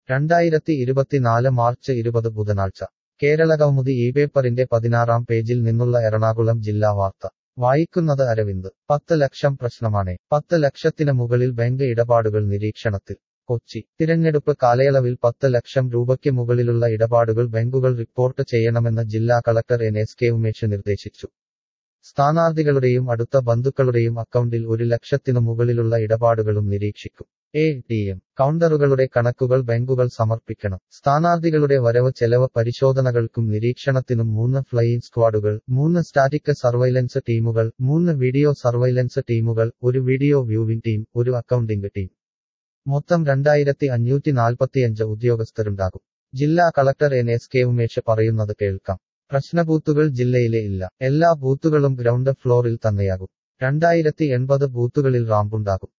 രണ്ടായിരത്തി ഇരുപത്തിനാല് മാർച്ച് ഇരുപത് ബുധനാഴ്ച കേരളകൗമുദി ഈ പേപ്പറിന്റെ പതിനാറാം പേജിൽ നിന്നുള്ള എറണാകുളം ജില്ലാ വാർത്ത വായിക്കുന്നത് അരവിന്ദ് പത്ത് ലക്ഷം പ്രശ്നമാണേ പത്ത് ലക്ഷത്തിന് മുകളിൽ ബാങ്ക് ഇടപാടുകൾ നിരീക്ഷണത്തിൽ കൊച്ചി തിരഞ്ഞെടുപ്പ് കാലയളവിൽ പത്ത് ലക്ഷം രൂപയ്ക്ക് മുകളിലുള്ള ഇടപാടുകൾ ബാങ്കുകൾ റിപ്പോർട്ട് ചെയ്യണമെന്ന് ജില്ലാ collector N S K Umesh നിർദ്ദേശിച്ചു സ്ഥാനാർത്ഥികളുടെയും അടുത്ത ബന്ധുക്കളുടെയും അക്കൗണ്ടിൽ ഒരു ലക്ഷത്തിനു മുകളിലുള്ള ഇടപാടുകളും നിരീക്ഷിക്കും എ ടി എം കൗണ്ടറുകളുടെ കണക്കുകൾ ബാങ്കുകൾ സമർപ്പിക്കണം സ്ഥാനാർത്ഥികളുടെ വരവ് ചെലവ് പരിശോധനകൾക്കും നിരീക്ഷണത്തിനും മൂന്ന് ഫ്ലൈയിങ് സ്ക്വാഡുകൾ മൂന്ന് സ്റ്റാറ്റിക് സർവൈലൻസ് ടീമുകൾ മൂന്ന് വീഡിയോ സർവൈലൻസ് ടീമുകൾ ഒരു വീഡിയോ വ്യൂവിംഗ് ടീം ഒരു അക്കൗണ്ടിംഗ് ടീം മൊത്തം രണ്ടായിരത്തി അഞ്ഞൂറ്റി നാൽപ്പത്തിയഞ്ച് ഉദ്യോഗസ്ഥരുണ്ടാകും ജില്ലാ collector N S K Umesh പറയുന്നത് കേൾക്കാം പ്രശ്നബൂത്തുകൾ ജില്ലയിലെ ഇല്ല എല്ലാ ബൂത്തുകളും ഗ്രൗണ്ട് ഫ്ലോറിൽ തന്നെയാകും രണ്ടായിരത്തി എൺപത് ബൂത്തുകളിൽ റാമ്പുണ്ടാകും